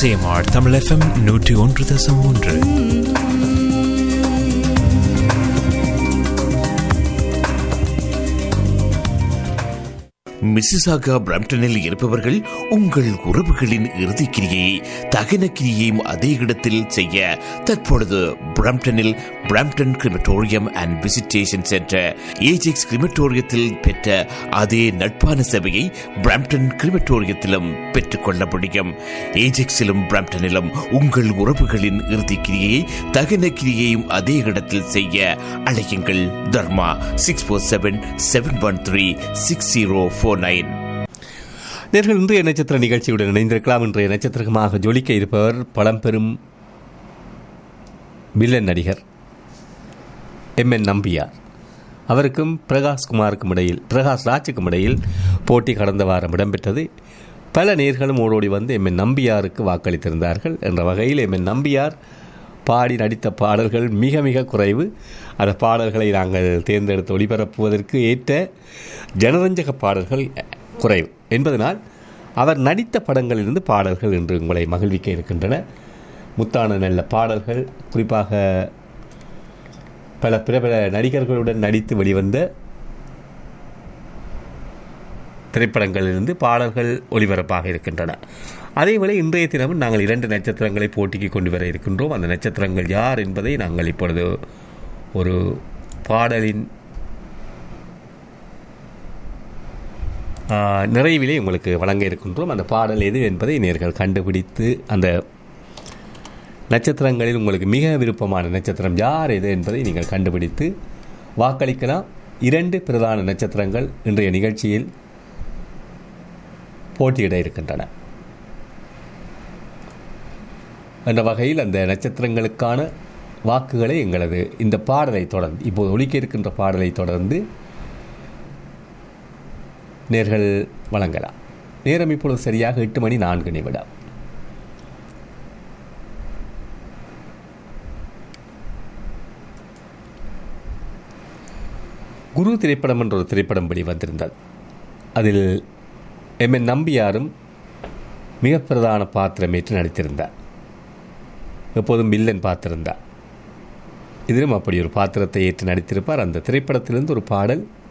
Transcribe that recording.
சேமார் Tamil FM நூற்றி ஒன்று தசம் ஒன்று மிசிசாகா பிரம்டனில் இருப்பவர்கள் உங்கள் உறவுகளின் இறுதிக்கிரியை தகன கிரியையும் அதே இடத்தில் செய்ய தற்பொழுது பிரம்டனில் Brampton crematorium and visitation centre Ajax கிரிமட்டோரியத்தில் பெற்ற அதே நட்பான சேவையை பிரம்டன் கிரிமட்டோரியத்திலும் பெற்றுக்கொள்ள முடியும் ஏஜெக்ஸிலும் பிரம்டனிலும் உங்கள் உறவுகளின் இறுதிக்கிரியை தகன கிரியையும் அதே இடத்தில் செய்ய அழையுங்கள் Dharma six four seven seven one three six zero four nine நேர்கள் இன்றைய நட்சத்திர நிகழ்ச்சியுடன் இணைந்திருக்கலாம் இன்றைய நட்சத்திரமாக ஜொலிக்க இருப்பவர் பழம்பெரும் வில்லன் நடிகர் எம் என் நம்பியார் அவருக்கும் பிரகாஷ் குமாருக்கும் இடையில் பிரகாஷ் ராஜுக்கும் இடையில் போட்டி கடந்த வாரம் இடம்பெற்றது பல நேர்களும் ஓடோடி வந்து எம் என் நம்பியாருக்கு வாக்களித்திருந்தார்கள் என்ற வகையில் எம் என் நம்பியார் பாடி நடித்த பாடல்கள் மிக மிக குறைவு அந்த பாடல்களை நாங்கள் தேர்ந்தெடுத்து ஒளிபரப்புவதற்கு ஏற்ற ஜனரஞ்சக பாடல்கள் குறைவு என்பதனால் அவர் நடித்த படங்களிலிருந்து பாடல்கள் என்று உங்களை மகிழ்விக்க இருக்கின்றன முத்தான நல்ல பாடல்கள் குறிப்பாக பல பிரபல நடிகர்களுடன் நடித்து வெளிவந்த திரைப்படங்களிலிருந்து பாடல்கள் ஒளிபரப்பாக இருக்கின்றன அதேவேளை இன்றைய தினமும் நாங்கள் இரண்டு நட்சத்திரங்களை போட்டிக்கு கொண்டு வர இருக்கின்றோம் அந்த நட்சத்திரங்கள் யார் என்பதை நாங்கள் இப்பொழுது ஒரு பாடலின் ஆ, நிறைவிலே உங்களுக்கு வழங்க இருக்கின்றோம் அந்த பாடல் எது என்பதை நேர்கள் கண்டுபிடித்து அந்த நட்சத்திரங்களில் உங்களுக்கு மிக விருப்பமான நட்சத்திரம் யார் எது என்பதை நீங்கள் கண்டுபிடித்து வாக்களிக்கலாம் இரண்டு பிரதான நட்சத்திரங்கள் இன்றைய நிகழ்ச்சியில் போட்டியிட இருக்கின்றன என்ற வகையில் அந்த நட்சத்திரங்களுக்கான வாக்குகளை எங்களது இந்த பாடலை தொடர்ந்து இப்போது ஒலிக்க இருக்கின்ற பாடலை தொடர்ந்து நேர்கள் வழங்கலாம் நேரம் இப்பொழுது சரியாக எட்டு மணி நான்கு நிமிடம் குரு திரைப்படம் என்ற ஒரு திரைப்படம் வெளிவந்திருந்தது அதில் எம் என் நம்பியாரும் மிக பிரதான பாத்திரமேற்று நடித்திருந்தார் எப்போதும் வில்லன் பார்த்திருந்தார் இதிலும் அப்படி ஒரு பாத்திரத்தை ஏற்று நடித்திருப்பார் அந்த திரைப்படத்திலிருந்து ஒரு பாடல்